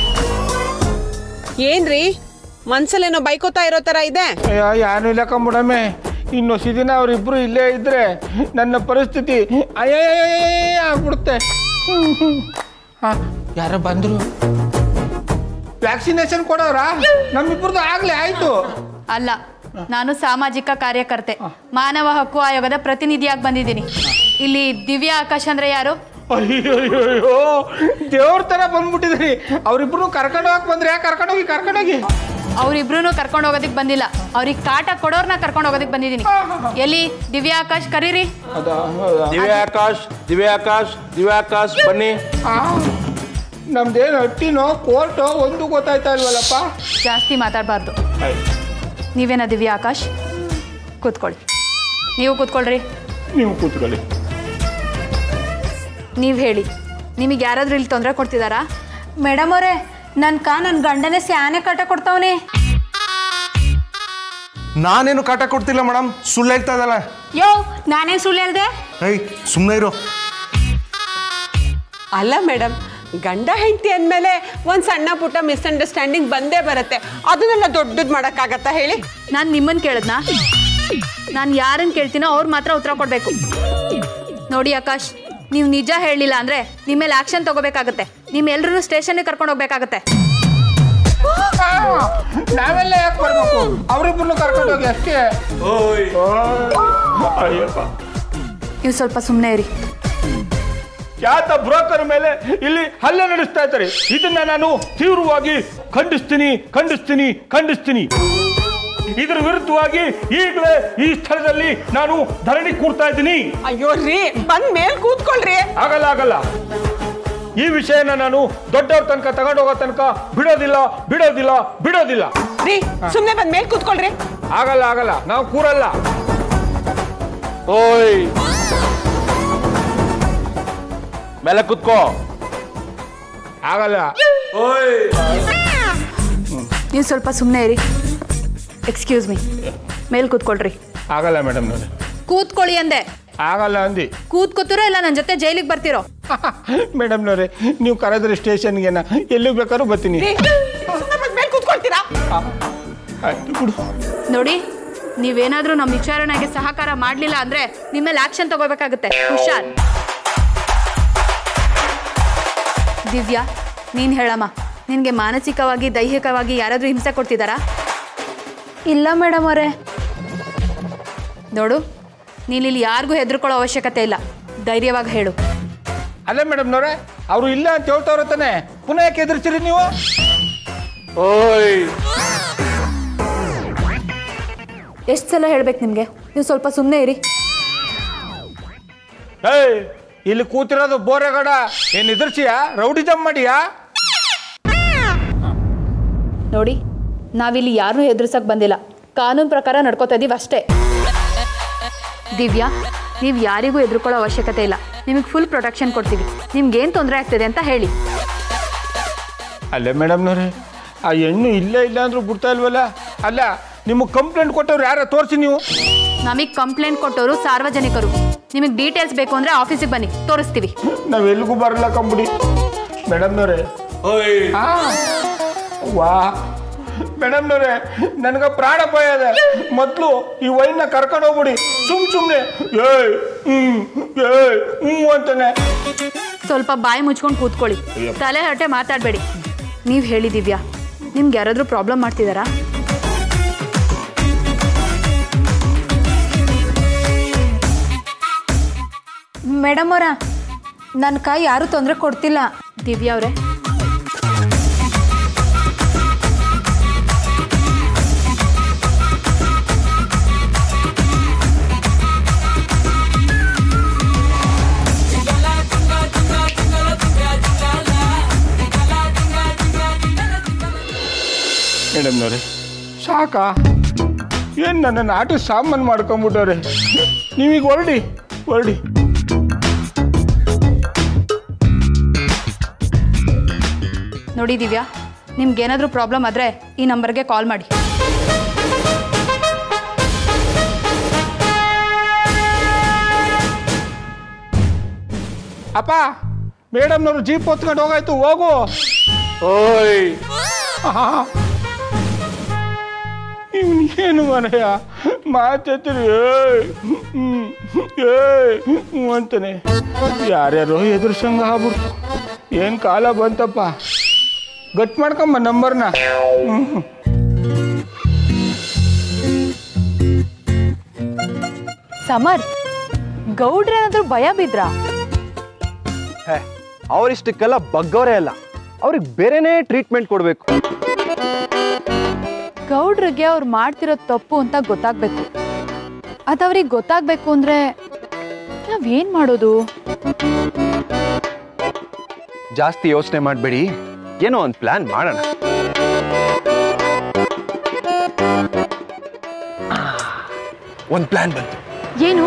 ಏನ್ರಿ ಮನ್ಸಲ್ಲೇನೋ ಬೈಕೋತಾ ಇರೋ ತರ ಇದೆ ಅಯ್ಯೋ ಯಾನು ಇಲ್ಲ ಕಂಬಿಡಮ್ಮೆ ಇನ್ನು ದಿನ ಅವರಿಬ್ರು ಇಲ್ಲೇ ಇದ್ರೆ ನನ್ನ ಪರಿಸ್ಥಿತಿ ಅಯ್ಯ ಆಗ್ಬಿಡುತ್ತೆ ಹಾಂ ಯಾರೋ ಬಂದರು ವ್ಯಾಕ್ಸಿನೇಷನ್ ಕೊಡೋರಾ ನಮ್ಮಿಬ್ರದ್ದು ಆಗ್ಲೇ ಆಯ್ತು ಅಲ್ಲ ನಾನು ಸಾಮಾಜಿಕ ಕಾರ್ಯಕರ್ತೆ ಮಾನವ ಹಕ್ಕು ಆಯೋಗದ ಪ್ರತಿನಿಧಿಯಾಗಿ ಬಂದಿದ್ದೀನಿ ಇಲ್ಲಿ ದಿವ್ಯಾ ಆಕಾಶ್ ಅಂದ್ರೆ ಯಾರು ಅಯ್ಯೋ ದೇವ್ರ ತರ ಬಂದ್ಬಿಟ್ಟಿದ್ರಿ ಅವ್ರಿಬ್ರು ಕರ್ಕೊಂಡು ಹೋಗಕ್ ಬಂದ್ರೆ ಕರ್ಕೊಂಡೋಗಿ ಕರ್ಕೊಂಡೋಗಿ ಅವ್ರಿಬ್ರು ಕರ್ಕೊಂಡು ಹೋಗೋದಕ್ಕೆ ಬಂದಿಲ್ಲ ಅವ್ರಿಗೆ ಕಾಟ ಕೊಡೋರ್ನ ಕರ್ಕೊಂಡು ಹೋಗೋದಕ್ಕೆ ಬಂದಿದ್ದೀನಿ ಎಲ್ಲಿ ದಿವ್ಯಾ ಆಕಾಶ್ ಕರೀರಿ ದಿವ್ಯಾಕಾಶ್ ದಿವ್ಯಾಕಾಶ್ ದಿವ್ಯಾಕಾಶ್ ಬನ್ನಿ ನಮ್ದೇನು ಹಟ್ಟಿನೋ ಕೋರ್ಟೋ ಒಂದು ಗೊತ್ತಾಯ್ತಾ ಇಲ್ವಲ್ಲಪ್ಪ ಜಾಸ್ತಿ ಮಾತಾಡಬಾರ್ದು ನೀವೇನ ದಿವ್ಯಾ ಆಕಾಶ್ ಕೂತ್ಕೊಳ್ಳಿ ನೀವು ಕೂತ್ಕೊಳ್ರಿ ನೀವು ಕೂತ್ಕೊಳ್ಳಿ ನೀವು ಹೇಳಿ ನಿಮಗೆ ಯಾರಾದ್ರೂ ಇಲ್ಲಿ ತೊಂದರೆ ಕೊಡ್ತಿದ್ದಾರಾ ಮೇಡಮ್ ಅವರೇ ನನ್ ಕಾ ನನ್ ಗಂಡನೇ ಸ್ಯಾನೆ ಕಟ ಕೊಡ್ತಾವನೆ ನಾನೇನು ಕಾಟ ಕೊಡ್ತಿಲ್ಲ ಮೇಡಮ್ ಸುಳ್ಳು ಹೇಳ್ತಾ ಇದಲ್ಲ ಯೋ ನಾನೇನ್ ಸುಳ್ಳು ಹೇಳ್ದೆ ಏಯ್ ಸುಮ್ಮನೆ ಇರು ಅಲ್ಲ ಮೇಡಮ್ ಗಂಡ ಹೆಂಡತಿ ಅಂದಮೇಲೆ ಒಂದು ಸಣ್ಣ ಪುಟ್ಟ ಮಿಸ್ಅಂಡರ್ಸ್ಟ್ಯಾಂಡಿಂಗ್ ಬಂದೇ ಬರುತ್ತೆ ಅದನ್ನೆಲ್ಲ ದೊಡ್ಡದು ಮಾಡೋಕ್ಕಾಗತ್ತಾ ಹೇಳಿ ನಾನು ನಿಮ್ಮನ್ನು ಕೇಳಿದ್ನಾ ನಾನು ಯಾರನ್ನು ಕೇಳ್ತೀನೋ ಅವ್ರು ಮಾತ್ರ ಉತ್ತರ ಕೊಡಬೇಕು ನೋಡಿ ಆಕಾಶ್ ನೀವು ನಿಜ ಹೇಳಲಿಲ್ಲ ಅಂದರೆ ನಿಮ್ಮ ಮೇಲೆ ಆಕ್ಷನ್ ತಗೋಬೇಕಾಗತ್ತೆ ನಿಮ್ಮೆಲ್ಲರೂ ಸ್ಟೇಷನ್ಗೆ ಕರ್ಕೊಂಡು ಹೋಗ್ಬೇಕಾಗತ್ತೆ ನಾವೆಲ್ಲ ಯಾಕೆ ಬರ್ಬೇಕು ಅವರಿಬ್ಬರನ್ನು ಕರ್ಕೊಂಡು ಹೋಗಿ ಅಷ್ಟೇ ಓಯ್ ಅಯ್ಯಪ್ಪ ನೀವು ಸ್ವಲ್ಪ ಸುಮ್ಮನೆ ಇರಿ ಯಾತ ಬ್ರೋಕರ್ ಮೇಲೆ ಇಲ್ಲಿ ಹಲ್ಲೆ ನಡೆಸ್ತಾ ಇದ್ದಾರೆ ಇದನ್ನ ನಾನು ತೀವ್ರವಾಗಿ ಖಂಡಿಸ್ತೀನಿ ಖಂಡಿಸ್ತೀನಿ ಖಂಡಿಸ್ತೀನಿ ಇದರ ವಿರುದ್ಧವಾಗಿ ಈಗಲೇ ಈ ಸ್ಥಳದಲ್ಲಿ ನಾನು ಧರಣಿ ಕೂರ್ತಾ ಇದ್ದೀನಿ ಅಯ್ಯೋ ರೀ ಬಂದ್ ಮೇಲ್ ಕೂತ್ಕೊಳ್ರಿ ಆಗಲ್ಲ ಆಗಲ್ಲ ಈ ವಿಷಯನ ನಾನು ದೊಡ್ಡವ್ರ ತನಕ ತಗೊಂಡು ಹೋಗೋ ತನಕ ಬಿಡೋದಿಲ್ಲ ಬಿಡೋದಿಲ್ಲ ಬಿಡೋದಿಲ್ಲ ರೀ ಸುಮ್ನೆ ಬಂದ್ ಮೇಲ್ ಕೂತ್ಕೊಳ್ರಿ ಆಗಲ್ಲ ಆಗಲ್ಲ ನಾವು ಕೂರಲ್ಲ ಓಯ್ ಮೇಲೆ ಕುತ್ಕೋ ಆಗಲ್ಲ ನೀವು ಸ್ವಲ್ಪ ಸುಮ್ಮನೆ ಇರಿ ಎಕ್ಸ್ಕ್ಯೂಸ್ ಮೀ ಮೇಲೆ ಕೂತ್ಕೊಳ್ರಿ ಆಗಲ್ಲ ಮೇಡಮ್ ನೋಡಿ ಕೂತ್ಕೊಳ್ಳಿ ಅಂದೆ ಆಗಲ್ಲ ಅಂದಿ ಕೂತ್ಕೋತಿರೋ ಇಲ್ಲ ನನ್ನ ಜೊತೆ ಜೈಲಿಗೆ ಬರ್ತಿರೋ ಮೇಡಮ್ನವ್ರೆ ನೀವು ಕರೆದ್ರೆ ಸ್ಟೇಷನ್ಗೆ ಎಲ್ಲಿಗೆ ಬೇಕಾದ್ರೂ ಬರ್ತೀನಿ ರೀ ಸುಮ್ನೆ ಬಂದ್ ಮೇಲ್ ಕೂತ್ಕೊಳ್ತೀರಾ ಆಯ್ತು ಬಿಡು ನೋಡಿ ನೀವೇನಾದ್ರೂ ನಮ್ಮ ವಿಚಾರಣೆಗೆ ಸಹಕಾರ ಮಾಡಲಿಲ್ಲ ಅಂದ್ರೆ ನಿಮ್ಮ ಮೇಲೆ ಆಕ್ಷನ್ ತಗೋಬೇಕಾಗುತ್ತೆ ಹುಷಾರ್ ದಿವ್ಯಾ ನೀನು ಹೇಳಮ್ಮ ನಿನಗೆ ಮಾನಸಿಕವಾಗಿ ದೈಹಿಕವಾಗಿ ಯಾರಾದರೂ ಹಿಂಸೆ ಕೊಡ್ತಿದ್ದಾರಾ ಇಲ್ಲ ಮೇಡಮ್ ಅವರೇ ನೋಡು ನೀನು ಇಲ್ಲಿ ಯಾರಿಗೂ ಹೆದರ್ಕೊಳ್ಳೋ ಅವಶ್ಯಕತೆ ಇಲ್ಲ ಧೈರ್ಯವಾಗಿ ಹೇಳು ಅಲ್ಲ ಮೇಡಮ್ನವ್ರೆ ಅವರು ಇಲ್ಲ ಅಂತ ಹೇಳ್ತಾವ್ರ ತಾನೆ ಪುನಃ ಯಾಕೆ ಎದುರಿಸಿರಿ ನೀವು ಓಯ್ ಎಷ್ಟು ಸಲ ಹೇಳ್ಬೇಕು ನಿಮಗೆ ನೀವು ಸ್ವಲ್ಪ ಸುಮ್ಮನೆ ಇರಿ ಏಯ್ ಇಲ್ಲಿ ಕೂತಿರೋದು ಬೋರೆಗೌಡ ಏನ್ ಎದುರ್ಸಿಯಾ ರೌಡಿಜಮ್ ಮಾಡಿಯಾ ನೋಡಿ ನಾವಿಲ್ಲಿ ಯಾರನ್ನೂ ಹೆದರ್ಸಕ್ಕೆ ಬಂದಿಲ್ಲ ಕಾನೂನು ಪ್ರಕಾರ ನಡ್ಕೋತಾ ಇದೀವಿ ಅಷ್ಟೇ ದಿವ್ಯಾ ನೀವು ಯಾರಿಗೂ ಹೆದರ್ಕೊಳ್ಳೋ ಅವಶ್ಯಕತೆ ಇಲ್ಲ ನಿಮಗೆ ಫುಲ್ ಪ್ರೊಟೆಕ್ಷನ್ ಕೊಡ್ತೀವಿ ನಿಮ್ಗೇನು ತೊಂದರೆ ಆಗ್ತಿದೆ ಅಂತ ಹೇಳಿ ಅಲ್ಲೇ ಮೇಡಮ್ನವ್ರೆ ಆ ಹೆಣ್ಣು ಇಲ್ಲೇ ಇಲ್ಲ ಅಂದ್ರೂ ಬಿಡ್ತಾ ಇಲ್ವಲ್ಲ ಅಲ್ಲ ನಿಮಗೆ ಕಂಪ್ಲೇಂಟ್ ಕೊಟ್ಟವ್ರು ಯಾರ ತೋರಿಸಿ ನೀವು ನಮಗೆ ಕಂಪ್ಲೇಂಟ್ ಕೊಟ್ಟವರು ಸಾರ್ವಜನಿಕರು ನಿಮಗೆ ಡೀಟೇಲ್ಸ್ ಬೇಕು ಅಂದರೆ ಆಫೀಸಿಗೆ ಬನ್ನಿ ತೋರಿಸ್ತೀವಿ ನಾವ್ ಎಲ್ಲಿಗೂ ಬರಲ್ಲ ಕಂಬಿಡಿ ಮೇಡಮ್ನವ್ರೆ ಆ, ವಾ ಮೇಡಮ್ನವ್ರೆ ನನಗ ಪ್ರಾಣ ಭಯ ಇದೆ ಮೊದಲು ಈ ವೈನ್ನ ಕರ್ಕೊಂಡು ಹೋಗ್ಬಿಡಿ ಸುಮ್ ಸುಮ್ನೆ ಏಯ್ ಹ್ಮ್ ಏಯ್ ಹ್ಞೂ ಅಂತಾನೆ ಸ್ವಲ್ಪ ಬಾಯಿ ಮುಚ್ಕೊಂಡು ಕೂತ್ಕೊಳ್ಳಿ ತಲೆ ಹರಟೆ ಮಾತಾಡಬೇಡಿ ನೀವು ಹೇಳಿ ದಿವ್ಯಾ ನಿಮ್ಗೆ ಯಾರಾದರೂ ಪ್ರಾಬ್ಲಮ್ ಮಾಡ್ತಿದ್ದಾರಾ ಮೇಡಮ್ ಅವರ ನನ್ನ ಕೈ ಯಾರೂ ತೊಂದರೆ ಕೊಡ್ತಿಲ್ಲ ದಿವ್ಯಾ ಅವರೇ ಮೇಡಮ್ನವ್ರೆ ಸಾಕಾ ಏನು ನನ್ನನ್ನು ಆಟ ಸಾಮಾನು ಮಾಡ್ಕೊಂಬಿಟ್ಟವ್ರೆ ನೀವೀಗ ಹೊರಡಿ ಹೊರಡಿ ನೋಡಿ ದಿವ್ಯಾ ನಿಮ್ಗೆ ಏನಾದರೂ ಪ್ರಾಬ್ಲಮ್ ಆದರೆ ಈ ನಂಬರ್ಗೆ ಕಾಲ್ ಮಾಡಿ ಅಪ್ಪ ಮೇಡಮ್ನವ್ರು ಜೀಪ್ ಹೊತ್ಕೊಂಡು ಹೋಗಾಯ್ತು ಹೋಗು ಓಯ್ ಇವನು ಏನು ಮನೆಯ ಮಾತಾಡ್ತೀರಿ ಏಯ್ ಹ್ಮ್, ಏಯ್ ಹ್ಞೂ ಅಂತಾನೆ ಯಾರ್ಯಾರೋ ಎದುರ್ಸಂಗ ಆಗ್ಬಿಡ್ತು ಏನು ಕಾಲ ಬಂತಪ್ಪ ಗಟ್ ಮಾಡ್ಕೊಂಬ ನಂಬರ್ನ ಹ್ಞೂ ಸಮರ್ ಗೌಡ್ರೇನಾದ್ರೂ ಭಯ ಬಿದ್ರಾ ಹೇ ಅವರಿಷ್ಟಕ್ಕೆಲ್ಲ ಬಗ್ಗವರೇ ಅಲ್ಲ ಅವ್ರಿಗೆ ಬೇರೆನೇ ಟ್ರೀಟ್ಮೆಂಟ್ ಕೊಡಬೇಕು ಗೌಡ್ರಿಗೆ ಅವ್ರು ಮಾಡ್ತಿರೋ ತಪ್ಪು ಅಂತ ಗೊತ್ತಾಗ್ಬೇಕು ಅದವ್ರಿಗೆ ಗೊತ್ತಾಗ್ಬೇಕು ಅಂದ್ರೆ ನಾವೇನ್ ಮಾಡೋದು ಜಾಸ್ತಿ ಯೋಚನೆ ಮಾಡಬೇಡಿ ಏನೋ ಒಂದು ಪ್ಲಾನ್ ಮಾಡೋಣ ಒಂದು ಪ್ಲಾನ್ ಬಂತು ಏನು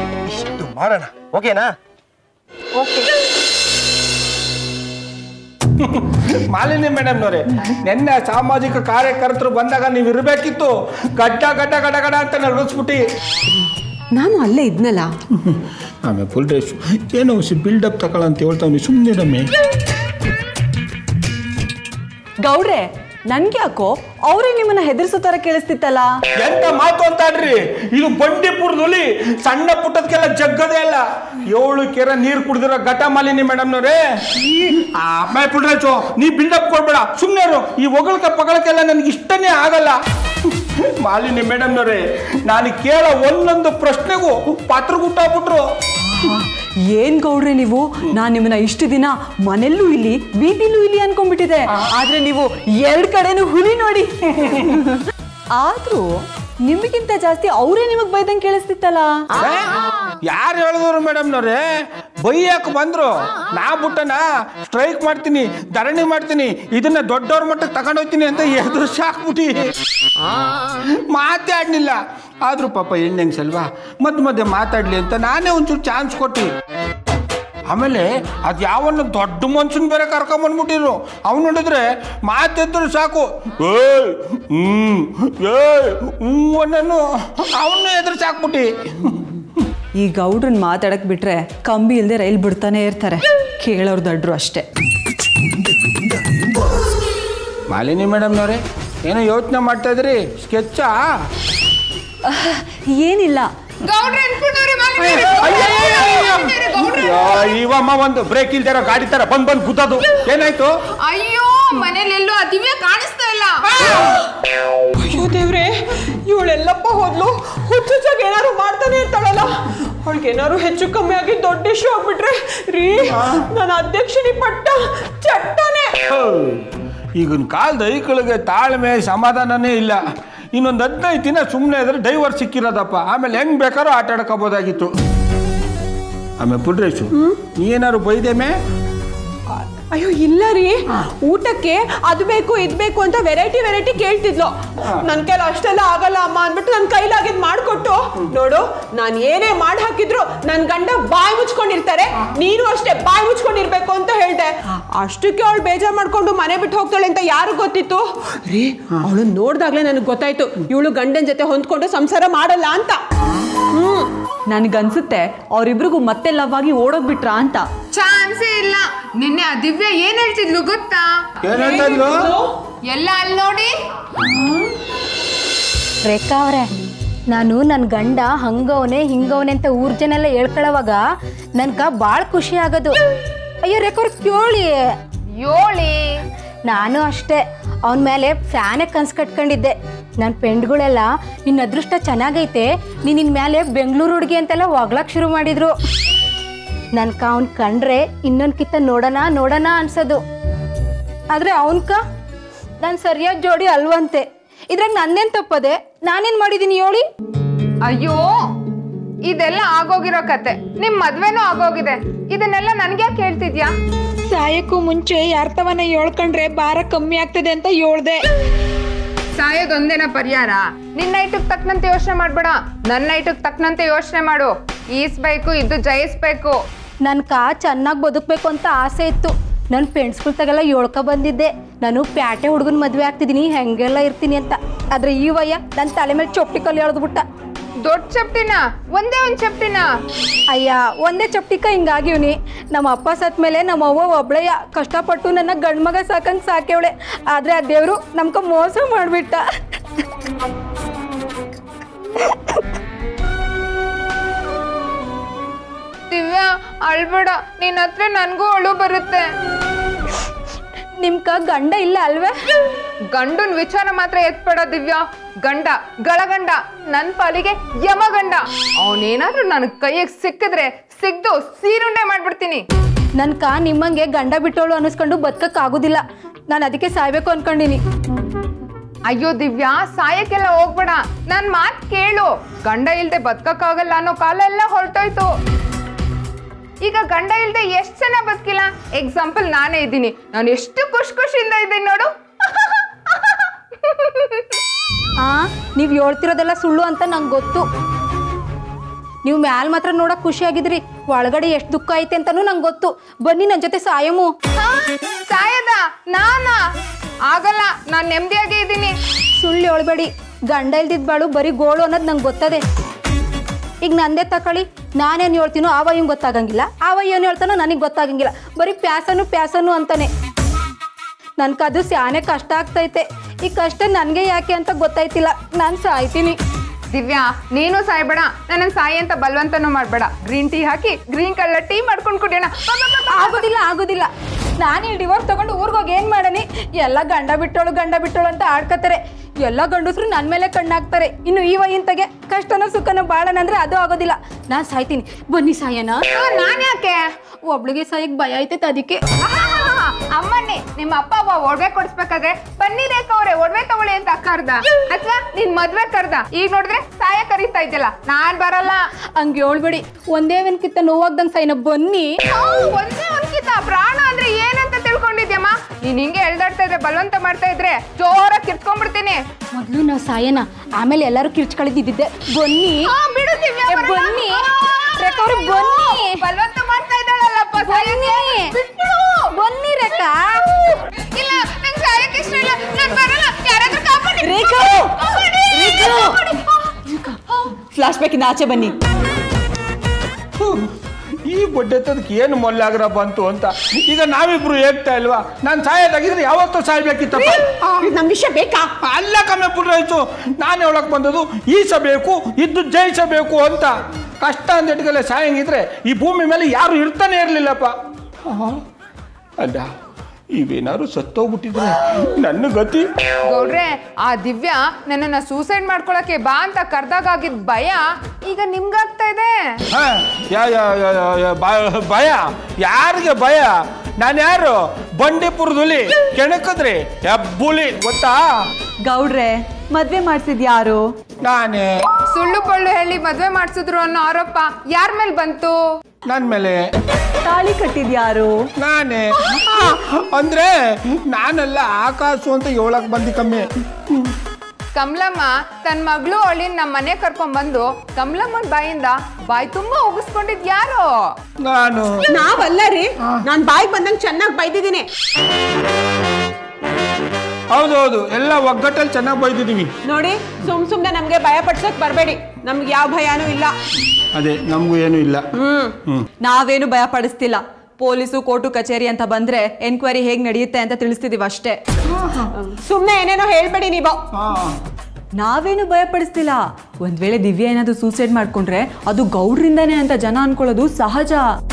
ಇಷ್ಟು ಮಾಡೋಣ ಓಕೆನಾ ಓಕೆ ಮಾಲಿನಿ ಮೇಡಮ್ನವ್ರೆ ನಿನ್ನೆ ಸಾಮಾಜಿಕ ಕಾರ್ಯಕರ್ತರು ಬಂದಾಗ ನೀವು ಇರಬೇಕಿತ್ತು ಗಡ್ಡ ಗಡ್ಡ ಗಡ ಗಡ ಅಂತ ನಡಿಸ್ಬಿಟ್ಟು ನಾನು ಅಲ್ಲೇ ಇದ್ನಲ್ಲ ಆಮೇಲೆ ಫುಲ್ ಡ್ರೆಸ್ ಏನೋ ಬಿಲ್ಡಪ್ ತಗೊಳ್ಳಂತ ಹೇಳ್ತಾವ್ನಿ ಸುಮ್ಮನೆ ರಮ್ಮೆ ಗೌಡ್ರೆ ನನ್ಗೆ ಯಾಕೋ ಅವರೇ ನಿಮ್ಮನ್ನ ಹೆದರ್ಸೋ ತರ ಕೇಳಿಸ್ತಿತ್ತಲ್ಲ ಎಂತ ಮಾತು ಅಂತಾಡ್ರಿ ಇದು ಬಂಡೀಪುರದಲ್ಲಿ ಸಣ್ಣ ಪುಟ್ಟದಕ್ಕೆಲ್ಲ ಜಗ್ಗದೇ ಅಲ್ಲ ಏಳು ಕೆರೆ ನೀರು ಕುಡ್ದಿರೋ ಘಟ ಮಾಲಿನಿ ಮೇಡಮ್ನವ್ರೆ ಆಮೇಲೆ ಪುಟ್ರಾಚು ನೀ ಬಿಲ್ಡಪ್ ಕೊಡ್ಬೇಡ ಸುಮ್ಮನೆ ಈ ಹೊಗಳಕ ಪಗಳಕ್ಕೆಲ್ಲ ನನಗೆ ಇಷ್ಟನೇ ಆಗಲ್ಲ ಮಾಲಿನಿ ಮೇಡಮ್ನವ್ರೆ ನಾನು ಕೇಳೋ ಒಂದೊಂದು ಪ್ರಶ್ನೆಗೂ ಪಾತ್ರ ಗುಟ್ಟಾಗ್ಬಿಟ್ರು ಏನ್ ಗೌಡ್ರೆ ನೀವು ನಾನ್ ನಿಮ್ಮನ್ನ ಇಷ್ಟು ದಿನ ಮನೆಯಲ್ಲೂ ಇಲ್ಲಿ ಬೀದಿಲೂ ಇಲ್ಲಿ ಅನ್ಕೊಂಡ್ಬಿಟ್ಟಿದೆ ಆದ್ರೆ ನೀವು ಎರಡ್ ಕಡೆನೂ ಹುಲಿ ನೋಡಿ ಆದ್ರೂ ನಿಮಗಿಂತ ಜಾಸ್ತಿ ಅವರೇ ನಿಮಗ್ ಬೈದಂಗ್ ಕೇಳಿಸ್ತಿತ್ತಲ್ಲ ಯಾರು ಹೇಳಿದ್ರು ಮೇಡಮ್ನವ್ರೆ ಬೈಯಕ್ ಬಂದ್ರು ನಾ ಬಿಟ್ಟನ ಸ್ಟ್ರೈಕ್ ಮಾಡ್ತೀನಿ ಧರಣಿ ಮಾಡ್ತೀನಿ ಇದನ್ನ ದೊಡ್ಡವ್ರ ಮಟ್ಟಕ್ಕೆ ತಗೊಂಡೋಗ್ತೀನಿ ಅಂತ ಎದುರು ಸಾಕ್ಬಿಟ್ಟು ಮಾತಾಡ್ಲಿಲ್ಲ ಆದ್ರೂ ಪಾಪ ಹೆಣ್ಣೆಂಗ್ಸಲ್ವಾ ಮಧ್ಯ ಮಧ್ಯೆ ಮಾತಾಡ್ಲಿ ಅಂತ ನಾನೇ ಒಂಚೂರು ಚಾನ್ಸ್ ಕೊಟ್ಟು ಆಮೇಲೆ ಅದು ಯಾವನ್ನ ದೊಡ್ಡ ಮನ್ಸನ್ ಬೇರೆ ಕರ್ಕೊಂಬಂದ್ಬಿಟ್ಟಿರು ಅವ್ನು ನೋಡಿದ್ರೆ ಮಾತೆದ್ರು ಸಾಕು ಏಯ್ ಹ್ಮ್ ಏಯ್ ಹ್ಞೂ ಅನ್ನೋನು ಅವನು ಎದುರು ಸಾಕ್ಬಿಟ್ಟು ಈ ಗೌಡ್ರನ್ ಮಾತಾಡಕ್ ಬಿಟ್ರೆ ಕಂಬಿ ಇಲ್ದೆ ರೈಲ್ ಬಿಡ್ತಾನೆ ಇರ್ತಾರೆ ಕೇಳೋರ್ ದಡ್ರು ಅಷ್ಟೇ ಮಾಲಿನಿ ಮೇಡಮ್ನವ್ರೆ ಏನೋ ಯೋಚನೆ ಮಾಡ್ತಾ ಇದ್ರಿ ಸ್ಕೆಚ್ಚಾ ಏನಿಲ್ಲ ಗೌಡ್ರೆ ಅನ್ಕೊಂಡವ್ರೆ ಮಾಲಿನಿ ಇವಮ್ಮ ಒಂದು ಬ್ರೇಕ್ ಇಲ್ದಿರೋ ಗಾಡಿ ತರ ಬಂದ್ ಬಂದ್ ಕೂತದು ಏನಾಯ್ತು ಅಯ್ಯೋ ಮನೇಲೆಲ್ಲೋ ಆ ದಿವ್ಯ ಕಾಣಿಸ್ತಾ ಇಲ್ಲ ಅಯ್ಯೋ ದೇವ್ರೆ ಇವಳೆಲ್ಲಪ್ಪ ಹೋದ್ಲು ಹುಚ್ಚುಚ್ಚಾಗ ಏನಾದ್ರು ಮಾಡ್ತಾನೆ ಇರ್ತಾಳಲ್ಲ ಅವಳಿಗೆ ಏನಾದ್ರು ಹೆಚ್ಚು ಕಮ್ಮಿ ಆಗಿ ದೊಡ್ಡ ಇಶ್ಯೂ ಆಗ್ಬಿಟ್ರೆ ರೀ ನನ್ನ ಅಧ್ಯಕ್ಷನಿ ಪಟ್ಟ ಚಟ್ಟನೆ ಈಗಿನ ಕಾಲದ ಐಕಳಿಗೆ ತಾಳ್ಮೆ ಸಮಾಧಾನನೇ ಇಲ್ಲ ಇನ್ನೊಂದು ಹದಿನೈದು ದಿನ ಸುಮ್ಮನೆ ಇದ್ರೆ ಡೈವರ್ ಸಿಕ್ಕಿರೋದಪ್ಪ ಆಮೇಲೆ ಹೆಂಗ್ ಬೇಕಾದ್ರೂ ಆಟ ಆಡ್ಕೋಬೋದಾಗಿತ್ತು ಆಮೇಲೆ ಪುಟ್ರೇಶು ನೀ ಏನಾದ್ರು ಬೈದೇಮೆ ಅಯ್ಯೋ ಇಲ್ಲ ರೀ ಊಟಕ್ಕೆ ಅದು ಬೇಕು ಇದು ಬೇಕು ಅಂತ ವೆರೈಟಿ ವೆರೈಟಿ ಕೇಳ್ತಿದ್ಲು ನನ್ನ ಕೈಲಿ ಅಷ್ಟೆಲ್ಲ ಆಗಲ್ಲ ಅಮ್ಮ ಅಂದ್ಬಿಟ್ಟು ನನ್ನ ಕೈಲಾಗಿದ್ ಮಾಡ್ಕೊಟ್ಟು ನೋಡು ನಾನು ಏನೇ ಮಾಡಿ ಹಾಕಿದ್ರು ನನ್ನ ಗಂಡ ಬಾಯಿ ಮುಚ್ಕೊಂಡಿರ್ತಾರೆ ನೀನು ಅಷ್ಟೇ ಬಾಯಿ ಮುಚ್ಕೊಂಡಿರ್ಬೇಕು ಅಂತ ಹೇಳ್ದೆ ಅಷ್ಟಕ್ಕೆ ಅವಳು ಬೇಜಾರ್ ಮಾಡ್ಕೊಂಡು ಮನೆ ಬಿಟ್ಟು ಹೋಗ್ತಾಳೆ ಅಂತ ಯಾರು ಗೊತ್ತಿತ್ತು ರೀ ಅವಳು ನೋಡ್ದಾಗ್ಲೇ ನನಗೆ ಗೊತ್ತಾಯ್ತು ಇವಳು ಗಂಡನ ಜೊತೆ ಹೊಂದ್ಕೊಂಡು ಸಂಸಾರ ಮಾಡಲ್ಲ ಅಂತ ಹ್ಮ್ ನನ್ಗನ್ಸುತ್ತೆ ಅವರಿಬ್ರಿಗೂ ಮತ್ತೆ ಲವ್ ಆಗಿ ಓಡೋಗ್ಬಿಟ್ರಾ ಅಂತ ಚಾನ್ಸೇ ಇಲ್ಲ ನಿನ್ನೆ ಆ ದಿವ್ಯ ಏನ್ ಹೇಳ್ತಿದ್ಲು ಗೊತ್ತಾ ಏನ್ ಹೇಳ್ತಾ ಇದ್ಲು ಎಲ್ಲ ಅಲ್ಲಿ ನೋಡಿ ರೇಖಾ ಅವ್ರೆ ನಾನು ನನ್ನ ಗಂಡ ಹಂಗವನೆ ಹಿಂಗವನೆ ಅಂತ ಊರ್ ಜನ ಎಲ್ಲ ಹೇಳ್ಕೊಳ್ಳೋವಾಗ ನನ್ಗ ಭಾಳ ಖುಷಿ ಆಗೋದು ಅಯ್ಯೋ ರೇಖಾ ಅವ್ರು ಕೇಳಿ ಯೋಳಿ ನಾನು ಅಷ್ಟೇ ಅವನ ಮೇಲೆ ಫ್ಯಾನೆ ಕನ್ಸ್ ಕಟ್ಕೊಂಡಿದ್ದೆ ನನ್ನ ಫ್ರೆಂಡ್ಗಳೆಲ್ಲ ನಿನ್ನ ಅದೃಷ್ಟ ಚೆನ್ನಾಗೈತೆ ನೀನು ನಿನ್ನ ಮೇಲೆ ಬೆಂಗಳೂರು ಹುಡುಗಿ ಅಂತೆಲ್ಲ ಹೊಗ್ಳಕ್ ಶುರು ಮಾಡಿದ್ರು ನನ್ಕ ಅವ್ನ್ ಕಂಡ್ರೆ ಇನ್ನೊಂದ್ ಕಿತ್ತ ನೋಡೋಣ ನೋಡೋಣ ಅನ್ಸೋದು ಆದ್ರೆ ಅವನ್ಕ ನಾನು ಸರಿಯಾದ ಜೋಡಿ ಅಲ್ವಂತೆ ಇದ್ರಾಗ ನಂದೇನ್ ತಪ್ಪದೆ ನಾನೇನ್ ಮಾಡಿದೀನಿ ಹೇಳಿ ಅಯ್ಯೋ ಇದೆಲ್ಲ ಆಗೋಗಿರೋ ಕತೆ ನಿಮ್ ಮದ್ವೆನೂ ಆಗೋಗಿದೆ ಇದನ್ನೆಲ್ಲ ನನ್ಗೆ ಯಾಕೆ ಹೇಳ್ತಿದ್ಯಾ ಸಾಯಕ್ಕೂ ಮುಂಚೆ ಯಾರ್ತವನ್ನ ಹೇಳ್ಕೊಂಡ್ರೆ ಭಾರ ಕಮ್ಮಿ ಆಗ್ತದೆ ಅಂತ ಹೇಳ್ದೆ ಸಾಯೋದೊಂದೇನ ಪರಿಹಾರ ನಿನ್ನ ಐಟಕ್ ತಕ್ಕನಂತೆ ಯೋಚನೆ ಮಾಡ್ಬೇಡ ನನ್ನ ಐಟಕ್ ತಕ್ಕನಂತೆ ಯೋಚನೆ ಮಾಡು ಈಸ್ಬೇಕು ಇದು ಜಯಿಸ್ಬೇಕು ನನ್ಕ ಚೆನ್ನಾಗಿ ಬದುಕಬೇಕು ಅಂತ ಆಸೆ ಇತ್ತು ನನ್ನ ಫ್ರೆಂಡ್ಸ್ಗಳ ತಗೆಲ್ಲ ಹೇಳ್ಕೊ ಬಂದಿದ್ದೆ ನಾನು ಪ್ಯಾಟೆ ಹುಡುಗನ ಮದುವೆ ಆಗ್ತಿದ್ದೀನಿ ಹೆಂಗೆಲ್ಲ ಇರ್ತೀನಿ ಅಂತ ಆದ್ರೆ ಈ ವಯ್ಯ ನನ್ನ ತಲೆ ಮೇಲೆ ಚೊಪ್ಟಿ ಕಲ್ಲು ಎಳ್ದ್ಬಿಟ್ಟ ದೊಡ್ಡ ಚಪ್ಟಿನ ಒಂದೇ ಒಂದ್ ಚಪ್ಟಿನ ಅಯ್ಯ ಒಂದೇ ಚಪ್ಟಿಕ ಹಿಂಗಾಗಿವ್ನಿ ನಮ್ಮ ಅಪ್ಪ ಸತ್ ಮೇಲೆ ನಮ್ಮ ಅವ್ವ ಒಬ್ಳೆಯ ಕಷ್ಟಪಟ್ಟು ನನ್ನ ಗಂಡು ಮಗ ಸಾಕಂಗ್ ಸಾಕ್ಯವಳೆ ಆದ್ರೆ ಆ ದೇವ್ರು ನಮ್ಕ ಮೋಸ ಮಾಡ್ಬಿಟ್ಟ ದಿವ್ಯಾ ಅಳ್ಬೇಡ ನಿನ್ನ ಹತ್ರ ನನ್ಗೂ ಅಳು ಬರುತ್ತೆ ನಿಮ್ಕ ಗಂಡ ಇಲ್ಲ ಅಲ್ವೇ ಗಂಡನ್ ವಿಚಾರ ಮಾತ್ರ ಎತ್ಬೇಡ ದಿವ್ಯಾ ಗಂಡ ಗಳಗಂಡ ನನ್ ಪಾಲಿಗೆ ಯಮಗಂಡ ಅವನೇನಾದ್ರೂ ನನ್ ಕೈಯಾಗ ಸಿಕ್ಕಿದ್ರೆ ಸಿಗ್ದು ಸೀರುಂಡೆ ಮಾಡ್ಬಿಡ್ತೀನಿ ನನ್ಕ ನಿಮ್ಮಂಗೆ ಗಂಡ ಬಿಟ್ಟೋಳು ಅನ್ನಿಸ್ಕೊಂಡು ಬದುಕಕ್ ಆಗುದಿಲ್ಲ ನಾನು ಅದಕ್ಕೆ ಸಾಯ್ಬೇಕು ಅನ್ಕೊಂಡಿನಿ ಅಯ್ಯೋ ದಿವ್ಯಾ ಸಾಯಕ್ಕೆಲ್ಲ ಹೋಗ್ಬೇಡ ನನ್ ಮಾತ್ ಕೇಳು ಗಂಡ ಇಲ್ದೆ ಬದುಕಕ್ಕಾಗಲ್ಲ ಅನ್ನೋ ಕಾಲ ಎಲ್ಲ ಹೊರಟೋಯ್ತು ಈಗ ಗಂಡ ಇಲ್ದೆ ಎಷ್ಟ್ ಜನ ಬದುಕಿಲ್ಲ ಎಕ್ಸಾಂಪಲ್ ನಾನೇ ಇದ್ದೀನಿ ನಾನು ಎಷ್ಟು ಖುಷಿ ಖುಷಿಯಿಂದ ಇದ್ದೀನಿ ನೋಡು ಆ ನೀವು ಹೇಳ್ತಿರೋದೆಲ್ಲ ಸುಳ್ಳು ಅಂತ ನಂಗೆ ಗೊತ್ತು ನೀವು ಮ್ಯಾಲ್ ಮಾತ್ರ ನೋಡಕ್ ಖುಷಿಯಾಗಿದ್ರಿ ಒಳಗಡೆ ಎಷ್ಟು ದುಃಖ ಐತೆ ಅಂತಾನು ನಂಗೆ ಗೊತ್ತು ಬನ್ನಿ ನನ್ನ ಜೊತೆ ಸಾಯಮು ಸಾಯದ ನಾನಾ ಆಗಲ್ಲ ನಾನ್ ನೆಮ್ಮದಿಯಾಗೇ ಇದ್ದೀನಿ ಸುಳ್ಳು ಹೇಳ್ಬೇಡಿ ಗಂಡ ಇಲ್ದಿದ್ ಬಾಳು ಬರೀ ಗೋಳು ಅನ್ನೋದು ನಂಗೆ ಗೊತ್ತದೆ ಈಗ ನಂದೇ ತಕೊಳ್ಳಿ ನಾನೇನು ಹೇಳ್ತೀನೋ ಆವ ಇವಂಗೆ ಗೊತ್ತಾಗಂಗಿಲ್ಲ ಆವ ಏನು ಹೇಳ್ತಾನೋ ನನಗೆ ಗೊತ್ತಾಗಂಗಿಲ್ಲ ಬರೀ ಪ್ಯಾಸನು ಪ್ಯಾಸನು ಅಂತಾನೆ ನನ್ಗದು ಸ್ಯಾನೆ ಕಷ್ಟ ಆಗ್ತೈತೆ ಈ ಕಷ್ಟ ನನಗೆ ಯಾಕೆ ಅಂತ ಗೊತ್ತಾಯ್ತಿಲ್ಲ ನಾನು ಸಾಯ್ತೀನಿ ದಿವ್ಯಾ ನೀನು ಸಾಯ್ಬೇಡ ನನ್ನ ಸಾಯಿ ಅಂತ ಬಲವಂತನೂ ಮಾಡ್ಬೇಡ ಗ್ರೀನ್ ಟೀ ಹಾಕಿ ಗ್ರೀನ್ ಕಲರ್ ಟೀ ಮಾಡ್ಕೊಂಡು ಕುಡಿಯೋಣ ಬಾ, ಬಾ, ಬಾ, ಬಾ. ಆಗೋದಿಲ್ಲ ಆಗೋದಿಲ್ಲ ನಾನು ಈ ಡಿವೋರ್ಸ್ ತಗೊಂಡು ಊರಿಗೆ ಹೋಗಿ ಏನು ಮಾಡನಿ ಎಲ್ಲ ಗಂಡ ಬಿಟ್ಟೋಳು ಗಂಡ ಬಿಟ್ಟೋಳು ಅಂತ ಆಡ್ಕತಾರೆ ಎಲ್ಲ ಗಂಡಸರು ನನ್ನ ಮೇಲೆ ಕಣ್ಣಾಕ್ತಾರೆ ಇನ್ನು ಈ ವಯಂತಗೆ ಕಷ್ಟನೋ ಸುಖನೋ ಬಾಳನಂದ್ರೆ ಅದು ಆಗೋದಿಲ್ಲ ನಾನು ಸಾಯ್ತೀನಿ ಬನ್ನಿ ಸಾಯನ ಆ, ನಾನ್ ಯಾಕೆ ಒಬ್ಳಿಗೆ ಸಾಯಕ್ ಭಯ ಐತೈತೆ ಅದಕ್ಕೆ ಆಹಾಹಾಹಾ, ಅಮ್ಮನ್ನೇ ನಿಮ್ಮ ಅಪ್ಪ ಅವ್ವ ಒಡವೆ ಕೊಡ್ಸ್ಬೇಕಾದ್ರೆ ಬನ್ನಿ ರೇಖಾ ಅವ್ರೆ ಒಡವೆ ತಗೊಳ್ಳಿ ಅಂತ ಕರ್ದ ಅಥವಾ ನಿನ್ ಮದ್ವೆ ಕರ್ದ ಈಗ ನೋಡಿದ್ರೆ ಸಾಯ ಕರೀತಾ ಇದ್ದಿಲ್ಲ ನಾನ್ ಬರಲ್ಲ ಹಂಗೆ ಹೇಳ್ಬೇಡಿ ಒಂದೇ ಕಿತ್ತ ನೋವಾಗ್ದಂಗೆ ಸಾಯಿನ ಬನ್ನಿ ಆ, ಒಂದೇ ಒಂದ್ಕಿತ ಪ್ರಾಣ ಅಂದ್ರೆ ಏನಂತ ತಿಳ್ಕೊಂಡಿದ್ಯಮ್ಮ ನೀನ್ ಹಿಂಗೆ ಎಳ್ದಾಡ್ತಾ ಇದ್ರೆ ಬಲವಂತ ಮಾಡ್ತಾ ಇದ್ರೆ ಜೋರಾಗಿ ಕಿರ್ಕೊಂಡ್ಬಿಡ್ತೀನಿ ಮೊದಲು ನಾವು ಸಾಯನ ಆಮೇಲೆ ಎಲ್ಲರೂ ಕಿರ್ಚ್ಕೊಳ್ಳಿದ್ದಿದ್ದೆ ಬನ್ನಿ ಆ, ಬಿಡು ದಿವ್ಯಾ, ಏ, ಬರಲ್ಲ. ಬನ್ನಿ ಆ, ರೇಖಾ ಅವ್ರೆ, ಬನ್ನಿ ಬಲವಂತ ಮಾಡ್ತಾ ಇದ್ದಾಳಲ್ಲಪ್ಪ ಸಾಯಕ್ಕೆ. ಬಿಟ್ಬಿಡು. ಬನ್ನಿ ರೇಖಾ ಇಲ್ಲ ನಂಗೆ ಸಾಯಕ್ಕೆ ಇಷ್ಟ ಇಲ್ಲ ನಾನ್ ಬರಲ್ಲ ಯಾರಾದ್ರೂ ಕಾಪಾಡಿ ರೇಖಾ! ಕಾಪಾಡಿ. ರೇಖಾ! ಫ್ಲಾಶ್ ಬ್ಯಾಕಿಂದ ಆಚೆ ಬನ್ನಿ ಈ ಬಡ್ಡೆತದಕ್ಕೆ ಏನು ಮೊಲ್ಲಾಗ್ರ ಬಂತು ಅಂತ ಈಗ ನಾವಿಬ್ರು ಹೇಳ್ತಾ ಇಲ್ವಾ ನಾನು ಸಾಯೋದಾಗಿದ್ರೆ ಯಾವತ್ತೂ ಸಾಯ್ಬೇಕಿತ್ತಪ್ಪ ನಮ್ ವಿಷಯ ಬೇಕಾ ಅಲ್ಲ ಕಮ್ಮಿ ಪುರಾಯ್ತು ನಾನು ಹೇಳಕ್ ಬಂದದು ಈಸಬೇಕು ಇದ್ದು ಜಯಿಸಬೇಕು ಅಂತ ಕಷ್ಟ ಅಂತ ಇಟ್ಕಲೆ ಸಾಯಂಗಿದ್ರೆ ಈ ಭೂಮಿ ಮೇಲೆ ಯಾರು ಇರ್ತಾನೆ ಇರಲಿಲ್ಲಪ್ಪ ಅಲ್ಲ ಇವೇನಾದ್ರು ಸತ್ತೋಗ್ಬಿಟ್ಟಿದ್ರೆ ನನ್ನ ಗತಿ ಗೌಡ್ರೆ ಆ ದಿವ್ಯಾ ನನ್ನನ್ನ ಸೂಸೈಡ್ ಮಾಡ್ಕೊಳಕ್ಕೆ ಬಾ ಅಂತ ಕರ್ದಾಗ ಆಗಿದ್ ಭಯ ಈಗ ನಿಮ್ಗಾಗ್ತಾ ಇದೆ ಹಾ, ಯಾ ಯಾ ಯಾ- ಯಾ- ಯಾ- ಬ- ಭಯ ಯಾರಿಗೆ ಭಯ ನಾನು ಯಾರು ಬಂಡೀಪುರದಲ್ಲಿ ಕೆಣಕದ್ರಿ ಹೆಬ್ಬುಲಿ ಗೊತ್ತಾ ಗೌಡ್ರೆ ಮದ್ವೆ ಮಾಡ್ಸಿದ್ ಯಾರು ನಾನೇ ಸುಳ್ಳು ಪಳ್ಳು ಹೇಳಿ ಮದ್ವೆ ಮಾಡ್ಸಿದ್ರು ಅನ್ನೋ ಆರೋಪ ಯಾರ ಮೇಲೆ ಬಂತು ನನ್ನ ಮೇಲೆ ತಾಳಿ ಕಟ್ಟಿದ್ ಯಾರು ನಾನೇ ಆ, ಅಂದ್ರೆ ನಾನೆಲ್ಲ ಆಕಾಶು ಅಂತ ಹೇಳಕ್ ಬಂದಿ ಕಮ್ಮಿ ಕಮಲಮ್ಮ ತನ್ನ ಮಗಳು ಅವಳಿನ ನಮ್ಮ ಮನೆ ಕರ್ಕೊಂಡ್ ಬಂದು ಕಮಲಮ್ಮನ ಬಾಯಿಂದ ಬಾಯಿ ತುಂಬಾ ಉಗಿಸ್ಕೊಂಡಿದ್ ಯಾರು ನಾನು ನಾವಲ್ಲ ರೀ ನಾನ್ ಬಾಯಿಗೆ ಬಂದಂಗ್ ಚೆನ್ನಾಗಿ ಬೈದಿದ್ದೀನಿ ಹೌದೌದು ಎಲ್ಲ ಒಗ್ಗಟ್ಟಲ್ಲಿ ಚೆನ್ನಾಗಿ ಬೈದಿದ್ದೀವಿ ನೋಡಿ ಸುಮ್ ಸುಮ್ನೆ ನಮ್ಗೆ ಭಯ ಪಡ್ಸಕ್ ಬರ್ಬೇಡಿ ನಮ್ಗೆ ಯಾವ ಭಯನೂ ಇಲ್ಲ ಅದೇ ನಮಗೂ ಏನು ಇಲ್ಲ ಹ್ಮ್ ನಾವೇನು ಭಯ ಪಡಿಸ್ತಿಲ್ಲ ಪೊಲೀಸು ಕೋರ್ಟು ಕಚೇರಿ ಅಂತ ಬಂದ್ರೆ ಎನ್ಕ್ವೈರಿ ಹೇಗ್ ನಡೆಯುತ್ತೆ ಅಂತ ತಿಳಿಸ್ತಿದೀವಿ ಅಷ್ಟೇ ಸುಮ್ನೆ ಏನೇನೋ ಹೇಳ್ಬೇಡಿ ನೀವು ನಾವೇನು ಭಯ ಪಡಿಸ್ತಿಲ್ಲ ಒಂದ್ ವೇಳೆ ದಿವ್ಯಾ ಏನಾದ್ರು ಸೂಸೈಡ್ ಮಾಡ್ಕೊಂಡ್ರೆ ಅದು ಗೌಡ್ರಿಂದಾನೆ ಅಂತ ಜನ ಅನ್ಕೊಳ್ಳೋದು ಸಹಜ